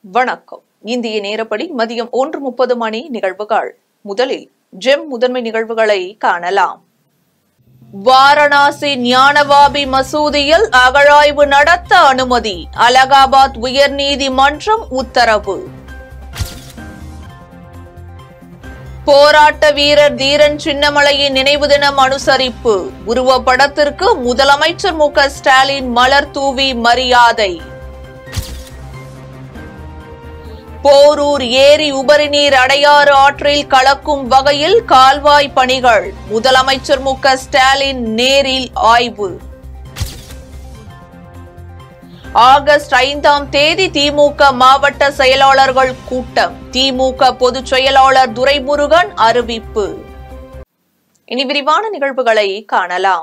வணக்கம் இந்திய நேரப்படி மதியம் ஒன்று முப்பது மணி நிகழ்வுகள் முதலில் ஜெம் முதன்மை நிகழ்வுகளை காணலாம் வாரணாசி ஞானவாபி மசூதியில் அகழாய்வு நடத்த அனுமதி அலகாபாத் உயர்நீதிமன்றம் உத்தரவு போராட்ட வீரர் தீரன் சின்னமலையின் நினைவு தினம் அனுசரிப்பு உருவப்படத்திற்கு முதலமைச்சர் மு க ஸ்டாலின் மலர் தூவி மரியாதை போரூர் ஏரி உபரி நீர் அடையாறு ஆற்றில் கலக்கும் வகையில் கால்வாய் பணிகள் முதலமைச்சர் மு க ஸ்டாலின் நேரில் ஆய்வு ஆகஸ்ட் ஐந்தாம் தேதி திமுக மாவட்ட செயலாளர்கள் கூட்டம் திமுக பொதுச் செயலாளர் துரைமுருகன் அறிவிப்பு இனி விரிவான நிகழ்வுகளை காணலாம்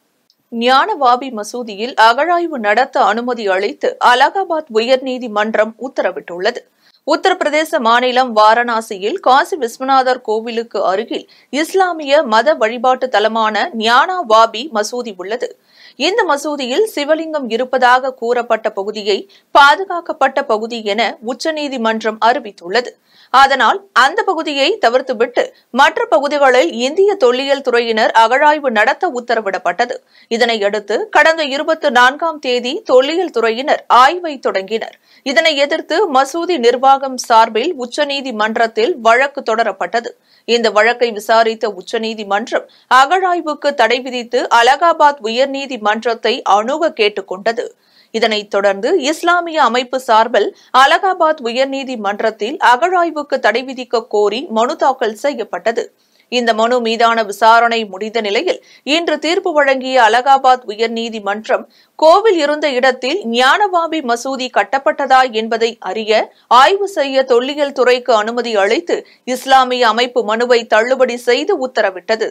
ஞானவாபி மசூதியில் அகழாய்வு நடத்த அனுமதி அளித்து அலகாபாத் உயர்நீதிமன்றம் உத்தரவிட்டுள்ளது உத்தரப்பிரதேச மாநிலம் வாரணாசியில் காசி விஸ்வநாதர் கோவிலுக்கு அருகில் இஸ்லாமிய மத வழிபாட்டு தலமான ஞானா வாபி மசூதி உள்ளது இந்த மசூதியில் சிவலிங்கம் இருப்பதாக கூறப்பட்ட பகுதியை பாதுகாக்கப்பட்ட பகுதி என உச்சநீதிமன்றம் அறிவித்துள்ளது அதனால் அந்த பகுதியை தவிர்த்துவிட்டு மற்ற பகுதிகளில் இந்திய தொல்லியல் துறையினர் அகழாய்வு நடத்த உத்தரவிடப்பட்டது இதனையடுத்து கடந்த இருபத்தி நான்காம் தேதி தொல்லியல் துறையினர் ஆய்வை தொடங்கினர் இதனை எதிர்த்து மசூதி நிர்வாகம் சார்பில் உச்சநீதிமன்றத்தில் வழக்கு தொடரப்பட்டது இந்த வழக்கை விசாரித்த உச்சநீதிமன்றம் அகழாய்வுக்கு தடை விதித்து அலகாபாத் உயர்நீதிமன்றத்தை அணுக கேட்டுக்கொண்டது இதனைத் தொடர்ந்து இஸ்லாமிய அமைப்பு சார்பில் அலகாபாத் உயர்நீதிமன்றத்தில் அகழாய்வுக்கு தடை விதிக்க கோரி மனு தாக்கல் செய்யப்பட்டது இந்த மனு மீதான விசாரணை முடிந்த நிலையில் இன்று தீர்ப்பு வழங்கிய அலகாபாத் உயர்நீதிமன்றம் கோவில் இருந்த இடத்தில் ஞானவாபி மசூதி கட்டப்பட்டதா என்பதை அறிய ஆய்வு செய்ய தொல்லியல் துறைக்கு அனுமதி அளித்து இஸ்லாமிய அமைப்பு மனுவை தள்ளுபடி செய்து உத்தரவிட்டது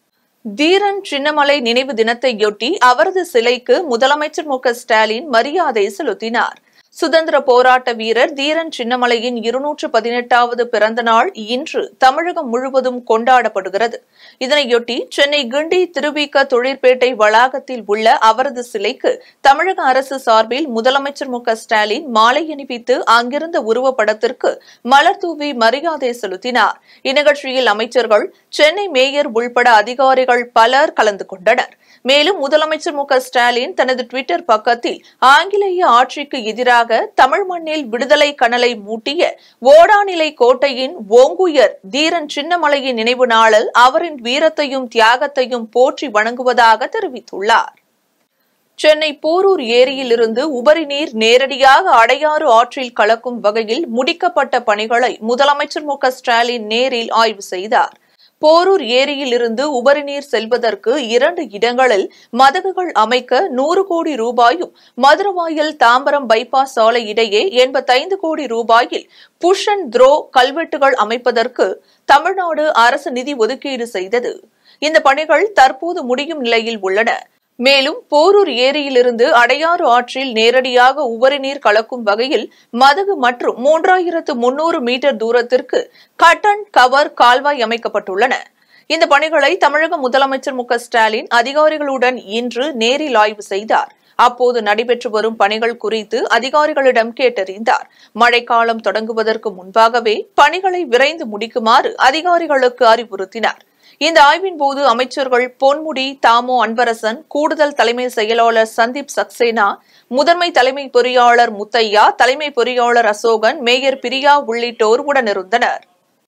தீரன் சின்னமலை நினைவு தினத்தையொட்டி அவரது சிலைக்கு முதலமைச்சர் மு க ஸ்டாலின் மரியாதை செலுத்தினார் சுதந்திர போராட்ட வீரர் தீரன் சின்னமலையின் இருநூற்று பதினெட்டாவது பிறந்த நாள் இன்று தமிழகம் முழுவதும் கொண்டாடப்படுகிறது இதனையொட்டி சென்னை கிண்டி திருவிக தொழிற்பேட்டை வளாகத்தில் உள்ள அவரது சிலைக்கு தமிழக அரசு சார்பில் முதலமைச்சர் மு க ஸ்டாலின் மாலை அணிவித்து அங்கிருந்த உருவப்படத்திற்கு மலர் தூவி மரியாதை செலுத்தினார் இந்நிகழ்ச்சியில் அமைச்சர்கள் சென்னை மேயர் உள்பட அதிகாரிகள் பலர் கலந்து கொண்டனர் மேலும் முதலமைச்சர் மு க ஸ்டாலின் தனது டுவிட்டர் பக்கத்தில் ஆங்கிலேய ஆட்சிக்கு எதிராக தமிழ் மண்ணில் விடுதலை கனலை மூட்டிய ஓடாநிலை கோட்டையின் ஓங்குயர் தீரன் சின்னமலையின் நினைவு நாளில் அவரின் வீரத்தையும் தியாகத்தையும் போற்றி வணங்குவதாக தெரிவித்துள்ளார் சென்னை போரூர் ஏரியிலிருந்து உபரி நீர் நேரடியாக அடையாறு ஆற்றில் கலக்கும் வகையில் முடிக்கப்பட்ட பணிகளை முதலமைச்சர் மு க ஸ்டாலின் நேரில் ஆய்வு செய்தார் போரூர் ஏரியில் இருந்து உபரி நீர் செல்வதற்கு இரண்டு இடங்களில் மதகுகள் அமைக்க நூறு கோடி ரூபாயும் மதுரவாயல் தாம்பரம் பைபாஸ் சாலை இடையே எண்பத்தைந்து கோடி ரூபாயில் புஷ் அண்ட் த்ரோ கல்வெட்டுகள் அமைப்பதற்கு தமிழ்நாடு அரசு நிதி ஒதுக்கீடு செய்தது இந்த பணிகள் தற்போது முடியும் நிலையில் உள்ளன மேலும் போரூர் ஏரியிலிருந்து அடையாறு ஆற்றில் நேரடியாக உபரி நீர் கலக்கும் வகையில் மதகு மற்றும் மூன்றாயிரத்து முன்னூறு மீட்டர் தூரத்திற்கு கட் அண்ட் கவர் கால்வாய் அமைக்கப்பட்டுள்ளன இந்த பணிகளை தமிழக முதலமைச்சர் மு க ஸ்டாலின் அதிகாரிகளுடன் இன்று நேரில் ஆய்வு செய்தார் அப்போது நடைபெற்று வரும் பணிகள் குறித்து அதிகாரிகளிடம் கேட்டறிந்தார் மழைக்காலம் தொடங்குவதற்கு முன்பாகவே பணிகளை விரைந்து முடிக்குமாறு அதிகாரிகளுக்கு அறிவுறுத்தினார் இந்த ஆய்வின் போது அமைச்சர்கள் பொன்முடி தாமோ அன்பரசன் கூடுதல் தலைமை செயலாளர் சந்தீப் சக்சேனா முதன்மை தலைமை பொறியாளர் முத்தையா தலைமை பொறியாளர் அசோகன் மேயர் பிரியா உள்ளிட்டோர் உடனிருந்தனர்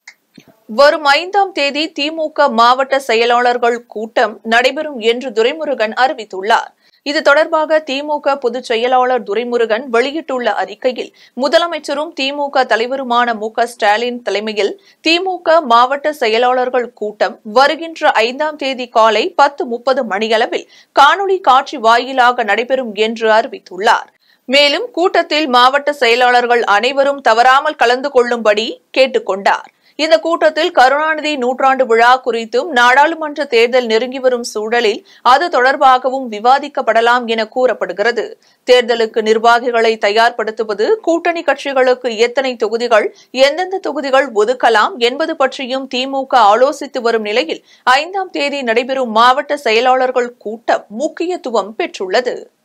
வரும் ஐந்தாம் தேதி திமுக மாவட்ட செயலாளர்கள் கூட்டம் நடைபெறும் என்று துரைமுருகன் அறிவித்துள்ளார் இது தொடர்பாக திமுக பொதுச் செயலாளர் துரைமுருகன் வெளியிட்டுள்ள அறிக்கையில் முதலமைச்சரும் திமுக தலைவருமான மு க ஸ்டாலின் தலைமையில் திமுக மாவட்ட செயலாளர்கள் கூட்டம் வருகின்ற ஐந்தாம் தேதி காலை பத்து முப்பது மணியளவில் காணொலி காட்சி வாயிலாக நடைபெறும் என்று அறிவித்துள்ளார் மேலும் கூட்டத்தில் மாவட்ட செயலாளர்கள் அனைவரும் தவறாமல் கலந்து கொள்ளும்படி கேட்டுக் கொண்டார் இந்த கூட்டத்தில் கருணாநிதி நூற்றாண்டு விழா குறித்தும் நாடாளுமன்ற தேர்தல் நெருங்கி வரும் சூழலில் அது தொடர்பாகவும் விவாதிக்கப்படலாம் என கூறப்படுகிறது தேர்தலுக்கு நிர்வாகிகளை தயார்படுத்துவது கூட்டணி கட்சிகளுக்கு எத்தனை தொகுதிகள் எந்தெந்த தொகுதிகள் ஒதுக்கலாம் என்பது பற்றியும் திமுக ஆலோசித்து வரும் நிலையில் ஐந்தாம் தேதி நடைபெறும் மாவட்ட செயலாளர்கள் கூட்டம் முக்கியத்துவம் பெற்றுள்ளது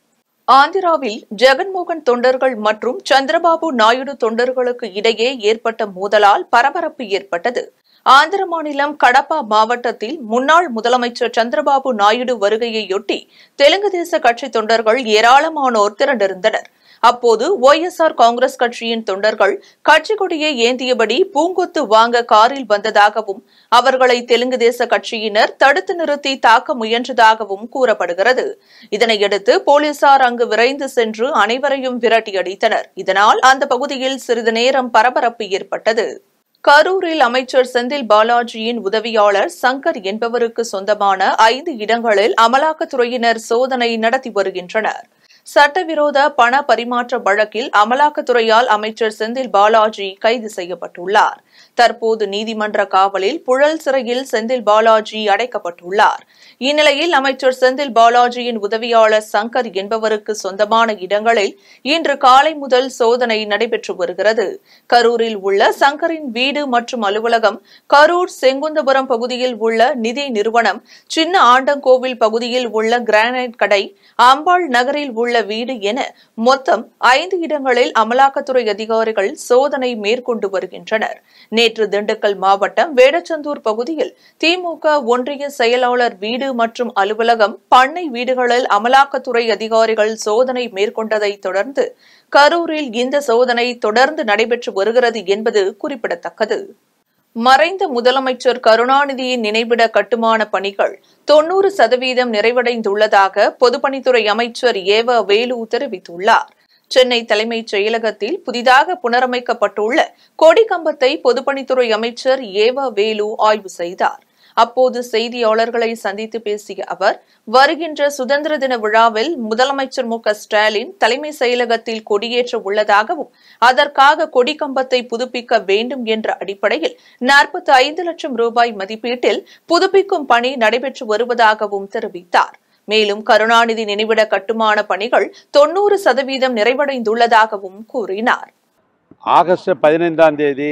ஆந்திராவில் ஜெகன்மோகன் தொண்டர்கள் மற்றும் சந்திரபாபு நாயுடு தொண்டர்களுக்கு இடையே ஏற்பட்ட மோதலால் பரபரப்பு ஏற்பட்டது ஆந்திர மாநிலம் கடப்பா மாவட்டத்தில் முன்னாள் முதலமைச்சர் சந்திரபாபு நாயுடு வருகையையொட்டி தெலுங்கு தேச கட்சி தொண்டர்கள் ஏராளமானோர் திரண்டிருந்தனர் அப்போது ஒய்எஸ்ஆர் காங்கிரஸ் கட்சியின் தொண்டர்கள் கட்சி கொடியை ஏந்தியபடி பூங்கொத்து வாங்க காரில் வந்ததாகவும் அவர்களை தெலுங்கு தேச கட்சியினர் தடுத்து நிறுத்தி தாக்க முயன்றதாகவும் கூறப்படுகிறது இதனையடுத்து போலீசார் அங்கு விரைந்து சென்று அனைவரையும் விரட்டியடித்தனர் இதனால் அந்த பகுதியில் சிறிது நேரம் பரபரப்பு ஏற்பட்டது கரூரில் அமைச்சர் செந்தில் பாலாஜியின் உதவியாளர் சங்கர் என்பவருக்கு சொந்தமான ஐந்து இடங்களில் அமலாக்கத்துறையினர் சோதனை நடத்தி வருகின்றனர் சட்டவிரோத பண பரிமாற்ற வழக்கில் அமலாக்கத்துறையால் அமைச்சர் செந்தில் பாலாஜி கைது செய்யப்பட்டுள்ளார் தற்போது நீதிமன்ற காவலில் புழல் சிறையில் செந்தில் பாலாஜி அடைக்கப்பட்டுள்ளார் இந்நிலையில் அமைச்சர் செந்தில் பாலாஜியின் உதவியாளர் சங்கர் என்பவருக்கு சொந்தமான இடங்களில் இன்று காலை முதல் சோதனை நடைபெற்று வருகிறது கரூரில் உள்ள சங்கரின் வீடு மற்றும் அலுவலகம் கரூர் செங்குந்தபுரம் பகுதியில் உள்ள நிதி நிறுவனம் சின்ன ஆண்டங்கோவில் பகுதியில் உள்ள கிரானைட் கடை அம்பாள் நகரில் உள்ள வீடு என மொத்தம் ஐந்து இடங்களில் அமலாக்கத்துறை அதிகாரிகள் சோதனை மேற்கொண்டு வருகின்றனர் நேற்று திண்டுக்கல் மாவட்டம் வேடச்சந்தூர் பகுதியில் திமுக ஒன்றிய செயலாளர் வீடு மற்றும் அலுவலகம் பண்ணை வீடுகளில் அமலாக்கத்துறை அதிகாரிகள் சோதனை மேற்கொண்டதை தொடர்ந்து கரூரில் இந்த சோதனை தொடர்ந்து நடைபெற்று வருகிறது என்பது குறிப்பிடத்தக்கது மறைந்த முதலமைச்சர் கருணாநிதியின் நினைவிட கட்டுமான பணிகள் தொன்னூறு சதவீதம் நிறைவடைந்துள்ளதாக பொதுப்பணித்துறை அமைச்சர் ஏவ வேலு தெரிவித்துள்ளார் சென்னை தலைமைச் செயலகத்தில் புதிதாக புனரமைக்கப்பட்டுள்ள கொடிக்கம்பத்தை பொதுப்பணித்துறை அமைச்சர் ஏவ வேலு ஆய்வு செய்தார் அப்போது செய்தியாளர்களை சந்தித்து பேசிய அவர் வருகின்ற சுதந்திர தின விழாவில் முதலமைச்சர் மு க ஸ்டாலின் தலைமை செயலகத்தில் கொடியேற்ற உள்ளதாகவும் அதற்காக கொடிக்கம்பத்தை புதுப்பிக்க வேண்டும் என்ற அடிப்படையில் நாற்பத்தி ஐந்து லட்சம் ரூபாய் மதிப்பீட்டில் புதுப்பிக்கும் பணி நடைபெற்று வருவதாகவும் தெரிவித்தார் மேலும் கருணாநிதி நினைவிட கட்டுமான பணிகள் தொன்னூறு சதவீதம் நிறைவடைந்துள்ளதாகவும் கூறினார் ஆகஸ்ட் பதினைந்தாம் தேதி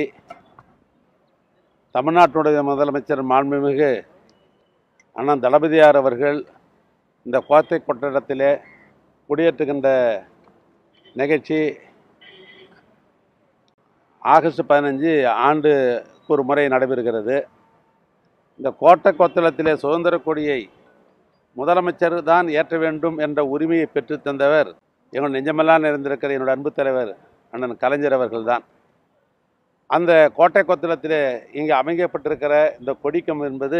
தமிழ்நாட்டுடைய முதலமைச்சர் மாண்புமிகு அண்ணன் தளபதியார் அவர்கள் இந்த கோத்தை கொட்டடத்திலே குடியேற்றுகின்ற நிகழ்ச்சி ஆகஸ்ட் பதினஞ்சு ஆண்டுக்கு ஒரு முறை நடைபெறுகிறது இந்த கோட்டை கொத்தளத்திலே சுதந்திர கொடியை முதலமைச்சர் தான் ஏற்ற வேண்டும் என்ற உரிமையை பெற்று தந்தவர் எங்கள் நெஞ்சமெல்லாம் நிறைந்திருக்கிற என்னோட அன்பு தலைவர் அண்ணன் கலைஞர் அவர்கள்தான் அந்த கோட்டை கொத்தளத்திலே இங்கே அமைக்கப்பட்டிருக்கிற இந்த கொடிக்கம் என்பது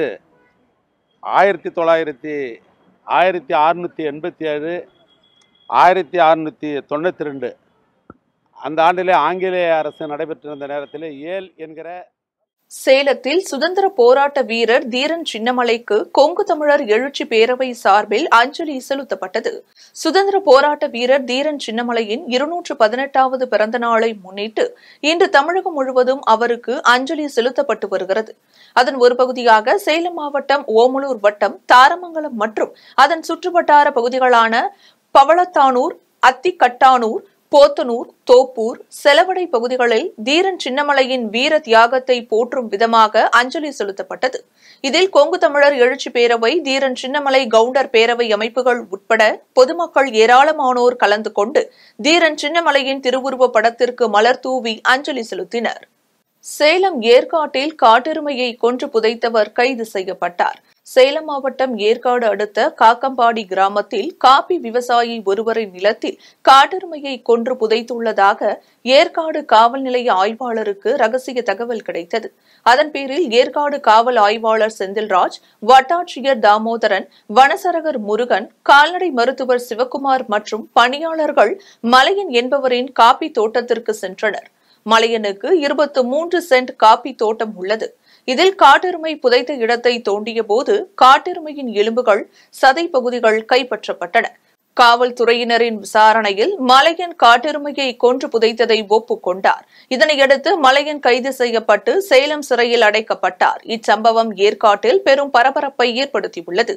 ஆயிரத்தி தொள்ளாயிரத்தி ஆயிரத்தி அறுநூற்றி எண்பத்தி ஏழு ஆயிரத்தி அறுநூற்றி தொண்ணூற்றி ரெண்டு அந்த ஆண்டிலே ஆங்கிலேய அரசு நடைபெற்றிருந்த நேரத்தில் ஏல் என்கிற சேலத்தில் சுதந்திர போராட்ட வீரர் தீரன் சின்னமலைக்கு கொங்கு தமிழர் எழுச்சி பேரவை சார்பில் அஞ்சலி செலுத்தப்பட்டது சுதந்திர போராட்ட வீரர் தீரன் சின்னமலையின் இருநூற்று பதினெட்டாவது பிறந்த நாளை முன்னிட்டு இன்று தமிழகம் முழுவதும் அவருக்கு அஞ்சலி செலுத்தப்பட்டு வருகிறது அதன் ஒரு பகுதியாக சேலம் மாவட்டம் ஓமலூர் வட்டம் தாரமங்கலம் மற்றும் அதன் சுற்றுவட்டார பகுதிகளான பவளத்தானூர் அத்திக்கட்டானூர் போத்தனூர் தோப்பூர் செலவடை பகுதிகளில் தீரன் சின்னமலையின் வீர தியாகத்தை போற்றும் விதமாக அஞ்சலி செலுத்தப்பட்டது இதில் கொங்கு தமிழர் எழுச்சி பேரவை தீரன் சின்னமலை கவுண்டர் பேரவை அமைப்புகள் உட்பட பொதுமக்கள் ஏராளமானோர் கலந்து கொண்டு தீரன் சின்னமலையின் திருவுருவ படத்திற்கு மலர் தூவி அஞ்சலி செலுத்தினர் சேலம் ஏற்காட்டில் காட்டெருமையை கொன்று புதைத்தவர் கைது செய்யப்பட்டார் சேலம் மாவட்டம் ஏற்காடு அடுத்த காக்கம்பாடி கிராமத்தில் காபி விவசாயி ஒருவரின் நிலத்தில் காட்டெருமையை கொன்று புதைத்துள்ளதாக ஏற்காடு காவல் நிலைய ஆய்வாளருக்கு ரகசிய தகவல் கிடைத்தது அதன் பேரில் ஏற்காடு காவல் ஆய்வாளர் செந்தில்ராஜ் வட்டாட்சியர் தாமோதரன் வனசரகர் முருகன் கால்நடை மருத்துவர் சிவக்குமார் மற்றும் பணியாளர்கள் மலையன் என்பவரின் காபி தோட்டத்திற்கு சென்றனர் மலையனுக்கு இருபத்து மூன்று சென்ட் காபி தோட்டம் உள்ளது இதில் காட்டெருமை புதைத்த இடத்தை தோண்டிய போது காட்டெருமையின் எலும்புகள் சதை பகுதிகள் கைப்பற்றப்பட்டன காவல்துறையினரின் விசாரணையில் மலையன் காட்டெருமையை கொன்று புதைத்ததை ஒப்புக்கொண்டார் இதனையடுத்து மலையன் கைது செய்யப்பட்டு சேலம் சிறையில் அடைக்கப்பட்டார் இச்சம்பவம் ஏற்காட்டில் பெரும் பரபரப்பை ஏற்படுத்தியுள்ளது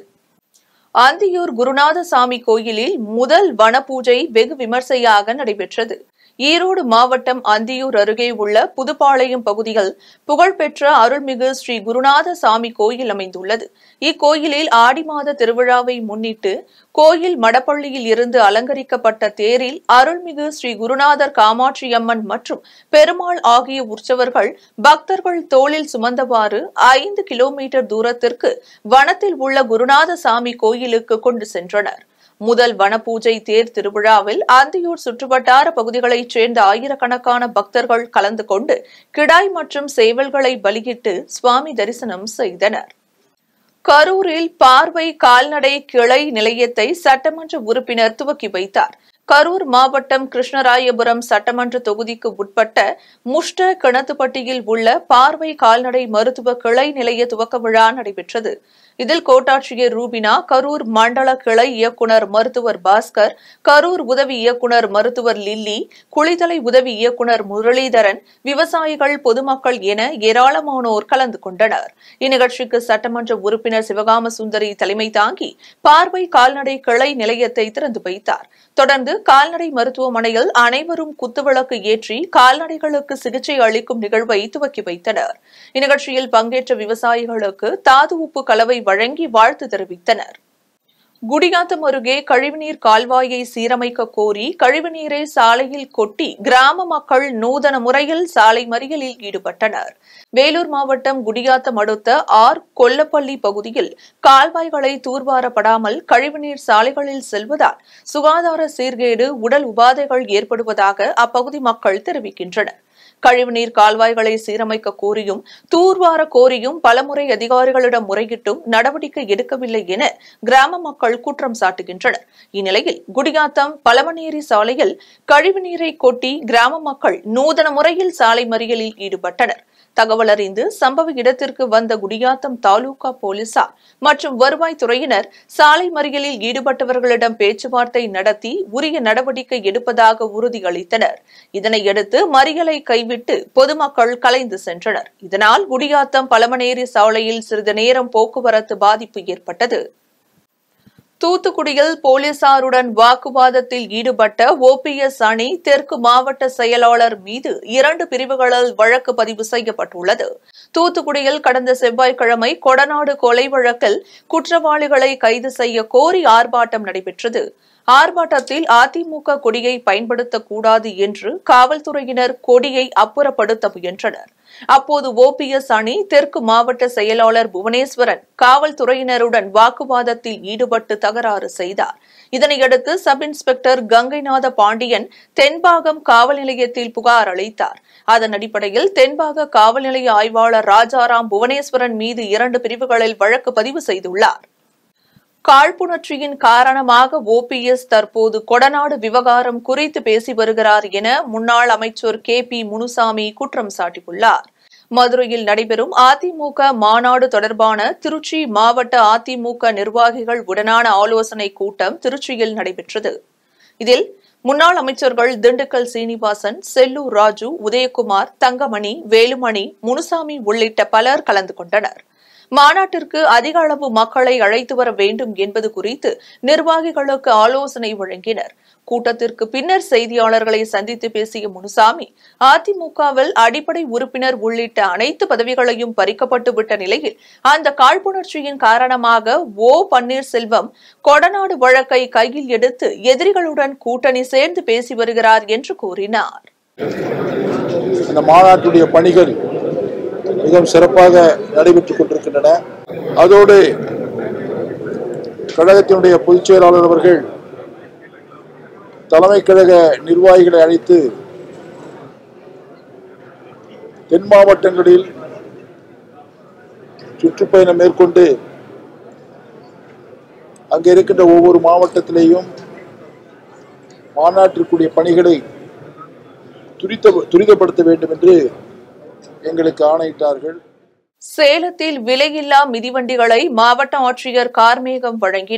அந்தியூர் குருநாதசாமி கோயிலில் முதல் வனபூஜை வெகு விமர்சையாக நடைபெற்றது ஈரோடு மாவட்டம் அந்தியூர் அருகே உள்ள புதுப்பாளையம் பகுதியில் புகழ்பெற்ற அருள்மிகு ஸ்ரீ குருநாத சாமி கோயில் அமைந்துள்ளது இக்கோயிலில் ஆடி மாத திருவிழாவை முன்னிட்டு கோயில் மடப்பள்ளியில் இருந்து அலங்கரிக்கப்பட்ட தேரில் அருள்மிகு ஸ்ரீ குருநாதர் காமாட்சியம்மன் மற்றும் பெருமாள் ஆகிய உற்சவர்கள் பக்தர்கள் தோளில் சுமந்தவாறு ஐந்து கிலோமீட்டர் தூரத்திற்கு வனத்தில் உள்ள குருநாத சாமி கோயிலுக்கு கொண்டு சென்றனர் முதல் வனபூஜை தேர் திருவிழாவில் அந்தியூர் சுற்றுவட்டார பகுதிகளைச் சேர்ந்த ஆயிரக்கணக்கான பக்தர்கள் கலந்து கொண்டு கிடாய் மற்றும் சேவல்களை பலியிட்டு சுவாமி தரிசனம் செய்தனர் கரூரில் பார்வை கால்நடை கிளை நிலையத்தை சட்டமன்ற உறுப்பினர் துவக்கி வைத்தார் கரூர் மாவட்டம் கிருஷ்ணராயபுரம் சட்டமன்ற தொகுதிக்கு உட்பட்ட முஷ்ட கிணத்துப்பட்டியில் உள்ள பார்வை கால்நடை மருத்துவ கிளை நிலைய துவக்க விழா நடைபெற்றது இதில் கோட்டாட்சியர் ரூபினா கரூர் மண்டல கிளை இயக்குனர் மருத்துவர் பாஸ்கர் கரூர் உதவி இயக்குனர் மருத்துவர் லில்லி குளித்தலை உதவி இயக்குனர் முரளிதரன் விவசாயிகள் பொதுமக்கள் என ஏராளமானோர் கலந்து கொண்டனர் இந்நிகழ்ச்சிக்கு சட்டமன்ற உறுப்பினர் சிவகாம சுந்தரி தலைமை தாங்கி பார்வை கால்நடை கிளை நிலையத்தை திறந்து வைத்தார் தொடர்ந்து கால்நடை மருத்துவமனையில் அனைவரும் குத்துவிளக்கு ஏற்றி கால்நடைகளுக்கு சிகிச்சை அளிக்கும் நிகழ்வை துவக்கி வைத்தனர் இந்நிகழ்ச்சியில் பங்கேற்ற விவசாயிகளுக்கு தாது உப்பு கலவை வழங்கி வாழ்த்து தெரிவித்தனர் குடியாத்தம் அருகே கழிவுநீர் கால்வாயை சீரமைக்க கோரி கழிவுநீரை சாலையில் கொட்டி கிராம மக்கள் நூதன முறையில் சாலை மறியலில் ஈடுபட்டனர் வேலூர் மாவட்டம் குடியாத்தம் அடுத்த ஆர் கொல்லப்பள்ளி பகுதியில் கால்வாய்களை தூர்வாரப்படாமல் கழிவுநீர் சாலைகளில் செல்வதால் சுகாதார சீர்கேடு உடல் உபாதைகள் ஏற்படுவதாக அப்பகுதி மக்கள் தெரிவிக்கின்றனர் கழிவுநீர் கால்வாய்களை சீரமைக்க கோரியும் தூர்வார கோரியும் பலமுறை அதிகாரிகளிடம் முறையிட்டும் நடவடிக்கை எடுக்கவில்லை என கிராம மக்கள் குற்றம் சாட்டுகின்றனர் இந்நிலையில் குடியாத்தம் பழமநேரி சாலையில் கழிவுநீரை கொட்டி கிராம மக்கள் நூதன முறையில் சாலை மறியலில் ஈடுபட்டனர் தகவல் அறிந்து சம்பவ இடத்திற்கு வந்த குடியாத்தம் தாலுகா போலீசார் மற்றும் வருவாய்த்துறையினர் சாலை மறியலில் ஈடுபட்டவர்களிடம் பேச்சுவார்த்தை நடத்தி உரிய நடவடிக்கை எடுப்பதாக உறுதியளித்தனர் இதனையடுத்து மறியலை கைவிட்டு பொதுமக்கள் கலைந்து சென்றனர் இதனால் குடியாத்தம் பழமநேரி சாலையில் சிறிது நேரம் போக்குவரத்து பாதிப்பு ஏற்பட்டது தூத்துக்குடியில் போலீசாருடன் வாக்குவாதத்தில் ஈடுபட்ட ஓபிஎஸ் அணி தெற்கு மாவட்ட செயலாளர் மீது இரண்டு பிரிவுகளில் வழக்கு பதிவு செய்யப்பட்டுள்ளது தூத்துக்குடியில் கடந்த செவ்வாய்க்கிழமை கொடநாடு கொலை வழக்கில் குற்றவாளிகளை கைது செய்ய கோரி ஆர்ப்பாட்டம் நடைபெற்றது ஆர்ப்பாட்டத்தில் அதிமுக கொடியை பயன்படுத்தக்கூடாது என்று காவல்துறையினர் கொடியை அப்புறப்படுத்த முயன்றனர் அப்போது ஓபிஎஸ் அணி தெற்கு மாவட்ட செயலாளர் புவனேஸ்வரன் காவல்துறையினருடன் வாக்குவாதத்தில் ஈடுபட்டு தகராறு செய்தார் இதனையடுத்து சப் இன்ஸ்பெக்டர் கங்கைநாத பாண்டியன் தென்பாகம் காவல் நிலையத்தில் புகார் அளித்தார் அதன் அடிப்படையில் தென்பாக காவல் நிலைய ஆய்வாளர் ராஜாராம் புவனேஸ்வரன் மீது இரண்டு பிரிவுகளில் வழக்கு பதிவு செய்துள்ளார் காழ்ப்புணர்ச்சியின் காரணமாக ஓபிஎஸ் தற்போது கொடநாடு விவகாரம் குறித்து பேசி வருகிறார் என முன்னாள் அமைச்சர் கே பி முனுசாமி குற்றம் சாட்டியுள்ளார் மதுரையில் நடைபெறும் அதிமுக மாநாடு தொடர்பான திருச்சி மாவட்ட அதிமுக நிர்வாகிகள் உடனான ஆலோசனைக் கூட்டம் திருச்சியில் நடைபெற்றது இதில் முன்னாள் அமைச்சர்கள் திண்டுக்கல் சீனிவாசன் செல்லூர் ராஜு உதயகுமார் தங்கமணி வேலுமணி முனுசாமி உள்ளிட்ட பலர் கலந்து கொண்டனர் மாநாட்டிற்கு அதிக அளவு மக்களை அழைத்து வர வேண்டும் என்பது குறித்து நிர்வாகிகளுக்கு ஆலோசனை வழங்கினர் கூட்டத்திற்கு பின்னர் செய்தியாளர்களை சந்தித்து பேசிய முனுசாமி அதிமுகவில் அடிப்படை உறுப்பினர் உள்ளிட்ட அனைத்து பதவிகளையும் பறிக்கப்பட்டுவிட்ட நிலையில் அந்த காழ்ப்புணர்ச்சியின் காரணமாக ஓ பன்னீர்செல்வம் கொடநாடு வழக்கை கையில் எடுத்து எதிரிகளுடன் கூட்டணி சேர்ந்து பேசி வருகிறார் என்று கூறினார் அந்த மாநாட்டுடைய பணிகள் மிகவும் சிறப்பாக நடைபெற்றுக் கொண்டிருக்கின்றன அதோடு கழகத்தினுடைய பொதுச் செயலாளர் அவர்கள் தலைமை கழக நிர்வாகிகளை அழைத்து தென் மாவட்டங்களில் சுற்றுப்பயணம் மேற்கொண்டு அங்கே இருக்கின்ற ஒவ்வொரு மாவட்டத்திலேயும் மாநாட்டிற்குரிய பணிகளை துரித துரிதப்படுத்த வேண்டும் என்று எங்களுக்கு ஆணையிட்டார்கள் சேலத்தில் விலையில்லா மிதிவண்டிகளை மாவட்ட ஆட்சியர் கார்மேகம் வழங்கினார்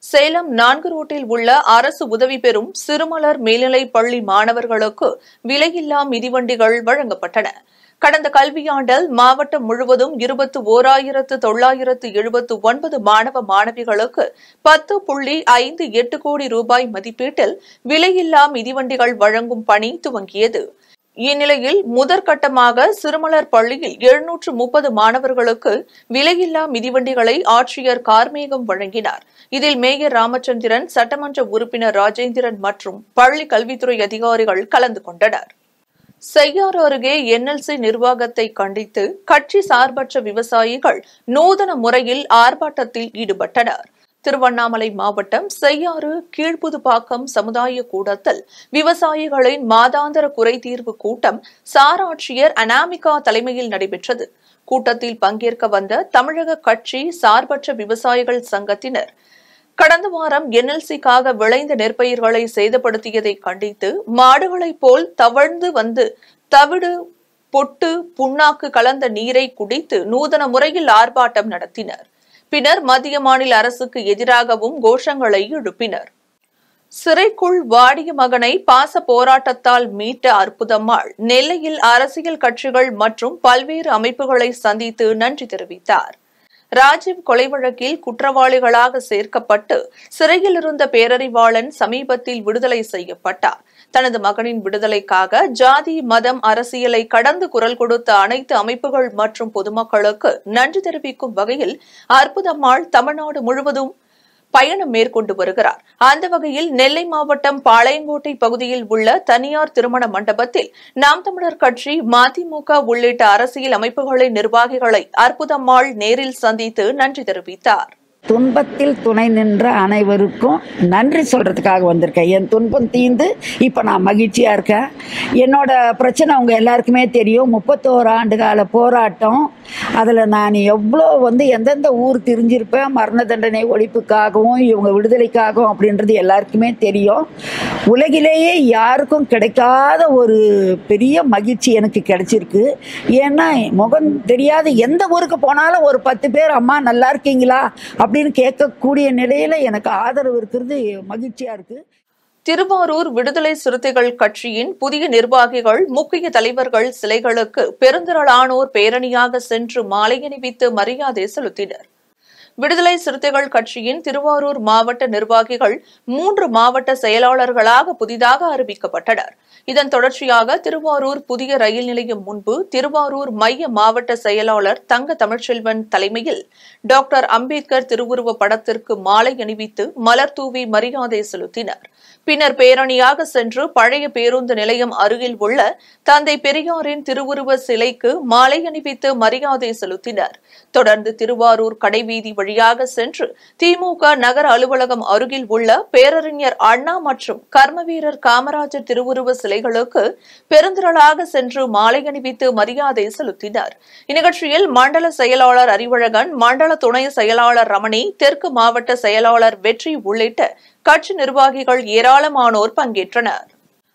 சேலம் நான்கு ரோட்டில் உள்ள அரசு உதவி பெறும் சிறுமலர் மேல்நிலைப் பள்ளி மாணவர்களுக்கு விலையில்லா மிதிவண்டிகள் வழங்கப்பட்டன கடந்த கல்வியாண்டில் மாவட்டம் முழுவதும் இருபத்து ஓராயிரத்து தொள்ளாயிரத்து எழுபத்து ஒன்பது மாணவ மாணவிகளுக்கு பத்து புள்ளி ஐந்து எட்டு கோடி ரூபாய் மதிப்பீட்டில் விலையில்லா மிதிவண்டிகள் வழங்கும் பணி துவங்கியது இந்நிலையில் முதற்கட்டமாக சிறுமலர் பள்ளியில் எழுநூற்று முப்பது மாணவர்களுக்கு விலையில்லா மிதிவண்டிகளை ஆட்சியர் கார்மேகம் வழங்கினார் இதில் மேயர் ராமச்சந்திரன் சட்டமன்ற உறுப்பினர் ராஜேந்திரன் மற்றும் பள்ளி கல்வித்துறை அதிகாரிகள் கலந்து கொண்டனர் செய்யாறு அருகே என்எல்சி நிர்வாகத்தை கண்டித்து கட்சி சார்பற்ற விவசாயிகள் நூதன முறையில் ஆர்ப்பாட்டத்தில் ஈடுபட்டனர் திருவண்ணாமலை மாவட்டம் செய்யாறு கீழ்ப்புதுப்பாக்கம் சமுதாய கூடத்தில் விவசாயிகளின் மாதாந்திர குறைதீர்வு கூட்டம் சார் ஆட்சியர் அனாமிகா தலைமையில் நடைபெற்றது கூட்டத்தில் பங்கேற்க வந்த தமிழக கட்சி சார்பற்ற விவசாயிகள் சங்கத்தினர் கடந்த வாரம் என்எல்சிக்காக விளைந்த நெற்பயிர்களை சேதப்படுத்தியதை கண்டித்து மாடுகளைப் போல் தவழ்ந்து வந்து தவிடு பொட்டு புண்ணாக்கு கலந்த நீரை குடித்து நூதன முறையில் ஆர்ப்பாட்டம் நடத்தினர் பின்னர் மத்திய மாநில அரசுக்கு எதிராகவும் கோஷங்களை எழுப்பினர் சிறைக்குள் வாடிய மகனை பாச போராட்டத்தால் மீட்ட அற்புதம்மாள் நெல்லையில் அரசியல் கட்சிகள் மற்றும் பல்வேறு அமைப்புகளை சந்தித்து நன்றி தெரிவித்தார் ராஜீவ் கொலை வழக்கில் குற்றவாளிகளாக சேர்க்கப்பட்டு சிறையில் இருந்த பேரறிவாளன் சமீபத்தில் விடுதலை செய்யப்பட்டார் தனது மகனின் விடுதலைக்காக ஜாதி மதம் அரசியலை கடந்து குரல் கொடுத்த அனைத்து அமைப்புகள் மற்றும் பொதுமக்களுக்கு நன்றி தெரிவிக்கும் வகையில் அற்புதம்மாள் தமிழ்நாடு முழுவதும் பயணம் மேற்கொண்டு வருகிறார் அந்த வகையில் நெல்லை மாவட்டம் பாளையங்கோட்டை பகுதியில் உள்ள தனியார் திருமண மண்டபத்தில் நாம் தமிழர் கட்சி மதிமுக உள்ளிட்ட அரசியல் அமைப்புகளின் நிர்வாகிகளை அற்புதம்மாள் நேரில் சந்தித்து நன்றி தெரிவித்தார் துன்பத்தில் துணை நின்ற அனைவருக்கும் நன்றி சொல்கிறதுக்காக வந்திருக்கேன் என் துன்பம் தீர்ந்து இப்போ நான் மகிழ்ச்சியாக இருக்கேன் என்னோட பிரச்சனை அவங்க எல்லாருக்குமே தெரியும் முப்பத்தோரு ஆண்டு கால போராட்டம் அதில் நான் எவ்வளோ வந்து எந்தெந்த ஊர் திரிஞ்சிருப்பேன் மரண தண்டனை ஒழிப்புக்காகவும் இவங்க விடுதலைக்காகவும் அப்படின்றது எல்லாருக்குமே தெரியும் உலகிலேயே யாருக்கும் கிடைக்காத ஒரு பெரிய மகிழ்ச்சி எனக்கு கிடைச்சிருக்கு ஏன்னா முகம் தெரியாத எந்த ஊருக்கு போனாலும் ஒரு பத்து பேர் அம்மா நல்லா இருக்கீங்களா அப்படின்னு கேட்கக்கூடிய நிலையில எனக்கு ஆதரவு இருக்கிறது மகிழ்ச்சியா இருக்கு திருவாரூர் விடுதலை சிறுத்தைகள் கட்சியின் புதிய நிர்வாகிகள் முக்கிய தலைவர்கள் சிலைகளுக்கு பெருந்திரளானோர் பேரணியாக சென்று மாலை அணிவித்து மரியாதை செலுத்தினர் விடுதலை சிறுத்தைகள் கட்சியின் திருவாரூர் மாவட்ட நிர்வாகிகள் மூன்று மாவட்ட செயலாளர்களாக புதிதாக அறிவிக்கப்பட்டனர் இதன் தொடர்ச்சியாக திருவாரூர் புதிய ரயில் நிலையம் முன்பு திருவாரூர் மைய மாவட்ட செயலாளர் தங்க தமிழ்ச்செல்வன் தலைமையில் டாக்டர் அம்பேத்கர் திருவுருவ படத்திற்கு மாலை அணிவித்து மலர் தூவி மரியாதை செலுத்தினர் பின்னர் பேரணியாக சென்று பழைய பேருந்து நிலையம் அருகில் உள்ள தந்தை பெரியாரின் திருவுருவ சிலைக்கு மாலை அணிவித்து மரியாதை செலுத்தினர் தொடர்ந்து திருவாரூர் கடைவீதி வழியாக சென்று திமுக நகர அலுவலகம் அருகில் உள்ள பேரறிஞர் அண்ணா மற்றும் கர்மவீரர் காமராஜர் திருவுருவ சிலைகளுக்கு பெருந்திரளாக சென்று மாலை அணிவித்து மரியாதை செலுத்தினர் இந்நிகழ்ச்சியில் மண்டல செயலாளர் அறிவழகன் மண்டல துணை செயலாளர் ரமணி தெற்கு மாவட்ட செயலாளர் வெற்றி உள்ளிட்ட கட்சி நிர்வாகிகள் ஏராளமானோர் பங்கேற்றனர்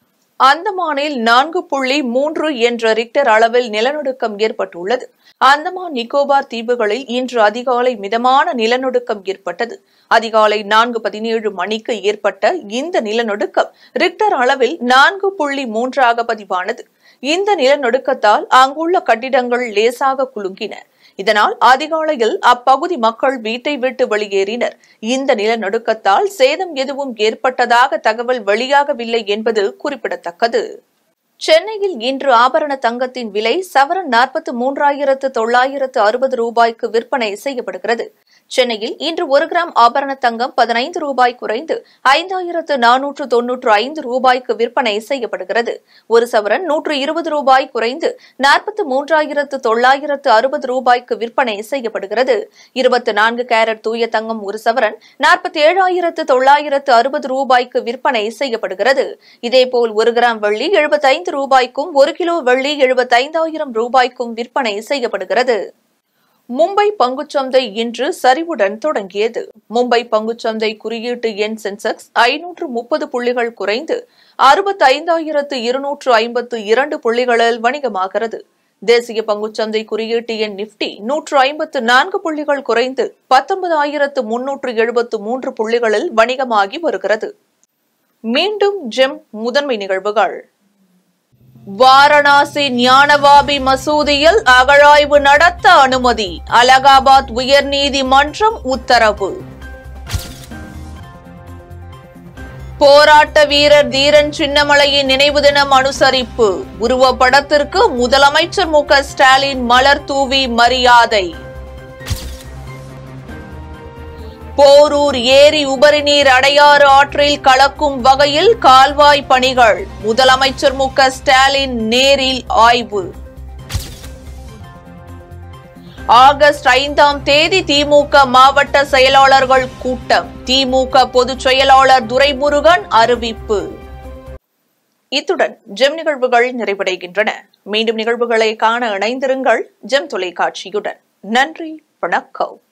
அந்தமானில் நான்கு புள்ளி மூன்று என்ற ரிக்டர் அளவில் நிலநடுக்கம் ஏற்பட்டுள்ளது அந்தமான் நிக்கோபார் தீவுகளில் இன்று அதிகாலை மிதமான நிலநடுக்கம் ஏற்பட்டது அதிகாலை நான்கு பதினேழு மணிக்கு ஏற்பட்ட இந்த நிலநடுக்கம் ரிக்டர் அளவில் நான்கு புள்ளி மூன்றாக பதிவானது இந்த நிலநடுக்கத்தால் அங்குள்ள கட்டிடங்கள் லேசாக குலுங்கின இதனால் அதிகாலையில் அப்பகுதி மக்கள் வீட்டை விட்டு வெளியேறினர் இந்த நிலநடுக்கத்தால் சேதம் எதுவும் ஏற்பட்டதாக தகவல் வெளியாகவில்லை என்பது குறிப்பிடத்தக்கது சென்னையில் இன்று ஆபரண தங்கத்தின் விலை சவரன் நாற்பத்தி மூன்றாயிரத்து தொள்ளாயிரத்து அறுபது ரூபாய்க்கு விற்பனை செய்யப்படுகிறது சென்னையில் இன்று ஒரு கிராம் ஆபரண தங்கம் பதினைந்து ரூபாய் குறைந்து ஐந்தாயிரத்து நானூற்று தொன்னூற்று ஐந்து ரூபாய்க்கு விற்பனை செய்யப்படுகிறது ஒரு சவரன் நூற்று இருபது ரூபாய் குறைந்து நாற்பத்தி மூன்றாயிரத்து தொள்ளாயிரத்து அறுபது ரூபாய்க்கு விற்பனை செய்யப்படுகிறது இருபத்தி நான்கு கேரட் தூய தங்கம் ஒரு சவரன் நாற்பத்தி ஏழாயிரத்து தொள்ளாயிரத்து அறுபது ரூபாய்க்கு விற்பனை செய்யப்படுகிறது இதேபோல் ஒரு கிராம் வெள்ளி எழுபத்தைந்து ரூபாய்க்கும் ஒரு கிலோ வெள்ளி எழுபத்தைந்தாயிரம் ரூபாய்க்கும் விற்பனை செய்யப்படுகிறது மும்பை பங்குச்சந்தை இன்று சரிவுடன் தொடங்கியது மும்பை பங்குச்சந்தை குறியீட்டு எண் சென்செக்ஸ் ஐநூற்று முப்பது புள்ளிகள் குறைந்து அறுபத்தைந்தாயிரத்து இருநூற்று ஐம்பத்து இரண்டு புள்ளிகளில் வணிகமாகிறது தேசிய பங்குச்சந்தை குறியீட்டு எண் நிப்டி நூற்று ஐம்பத்து நான்கு புள்ளிகள் குறைந்து பத்தொன்பதாயிரத்து முன்னூற்று எழுபத்து மூன்று புள்ளிகளில் வணிகமாகி வருகிறது மீண்டும் ஜெம் முதன்மை நிகழ்வுகள் வாரணாசி ஞானவாபி மசூதியில் அகழாய்வு நடத்த அனுமதி அலகாபாத் உயர்நீதிமன்றம் உத்தரவு போராட்ட வீரர் தீரன் சின்னமலையின் நினைவு தினம் அனுசரிப்பு உருவப்படத்திற்கு முதலமைச்சர் மு க ஸ்டாலின் மலர் தூவி மரியாதை போரூர் ஏரி உபரிநீர் அடையாறு ஆற்றில் கலக்கும் வகையில் கால்வாய் பணிகள் முதலமைச்சர் மு க ஸ்டாலின் நேரில் ஆய்வு ஆகஸ்ட் ஐந்தாம் தேதி திமுக மாவட்ட செயலாளர்கள் கூட்டம் திமுக பொதுச் செயலாளர் துரைமுருகன் அறிவிப்பு இத்துடன் ஜெம் நிகழ்வுகள் நிறைவடைகின்றன மீண்டும் நிகழ்வுகளை காண இணைந்திருங்கள் ஜெம் தொலைக்காட்சியுடன் நன்றி வணக்கம்